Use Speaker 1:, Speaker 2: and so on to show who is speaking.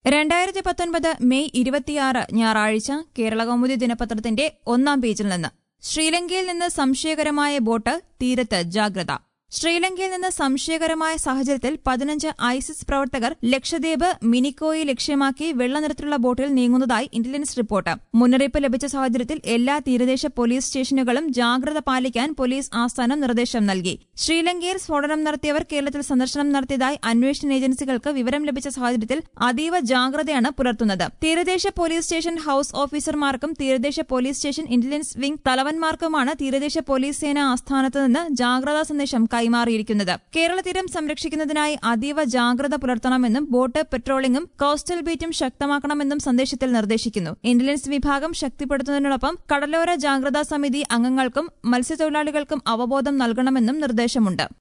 Speaker 1: രണ്ടായിരത്തി പത്തൊൻപത് മെയ് ഇരുപത്തിയാറ് ഞായറാഴ്ച കേരളകൗമുദി ദിനപത്രത്തിന്റെ ഒന്നാം പേജിൽ നിന്ന് ശ്രീലങ്കയിൽ നിന്ന് സംശയകരമായ ബോട്ട് തീരത്ത് ജാഗ്രത ശ്രീലങ്കയിൽ നിന്ന് സംശയകരമായ സാഹചര്യത്തിൽ പതിനഞ്ച് ഐസിസ് പ്രവർത്തകർ ലക്ഷദ്വീപ് മിനിക്കോയെ ലക്ഷ്യമാക്കി വെള്ളനിറത്തിലുള്ള ബോട്ടിൽ നീങ്ങുന്നതായി ഇന്റലിജൻസ് റിപ്പോർട്ട് മുന്നറിയിപ്പ് ലഭിച്ച സാഹചര്യത്തിൽ എല്ലാ തീരദേശ പോലീസ് സ്റ്റേഷനുകളും ജാഗ്രത പാലിക്കാൻ പോലീസ് ആസ്ഥാനം നിർദ്ദേശം നൽകി ശ്രീലങ്കയിൽ സ്ഫോടനം നടത്തിയവർ കേരളത്തിൽ സന്ദർശനം നടത്തിയതായി അന്വേഷണ ഏജൻസികൾക്ക് വിവരം ലഭിച്ച സാഹചര്യത്തിൽ അതീവ ജാഗ്രതയാണ് പുലർത്തുന്നത് തീരദേശ പോലീസ് സ്റ്റേഷൻ ഹൌസ് ഓഫീസർമാർക്കും തീരദേശ പോലീസ് സ്റ്റേഷൻ ഇന്റലിജൻസ് വിംഗ് തലവന്മാർക്കുമാണ് തീരദേശ പോലീസ് സേന ആസ്ഥാനത്ത് നിന്ന് ജാഗ്രതാ സന്ദേശം കൈമാറിയിരിക്കുന്നത് കേരള തീരം സംരക്ഷിക്കുന്നതിനായി അതീവ ജാഗ്രത പുലർത്തണമെന്നും ബോട്ട് പെട്രോളിംഗും കോസ്റ്റൽ ബീറ്റും ശക്തമാക്കണമെന്നും സന്ദേശത്തിൽ നിർദ്ദേശിക്കുന്നു ഇന്റലിജൻസ് വിഭാഗം ശക്തിപ്പെടുത്തുന്നതിനോടൊപ്പം കടലോര ജാഗ്രതാ സമിതി അംഗങ്ങൾക്കും മത്സ്യത്തൊഴിലാളികൾക്കും അവബോധം നൽകണമെന്നും നിർദ്ദേശമുണ്ട്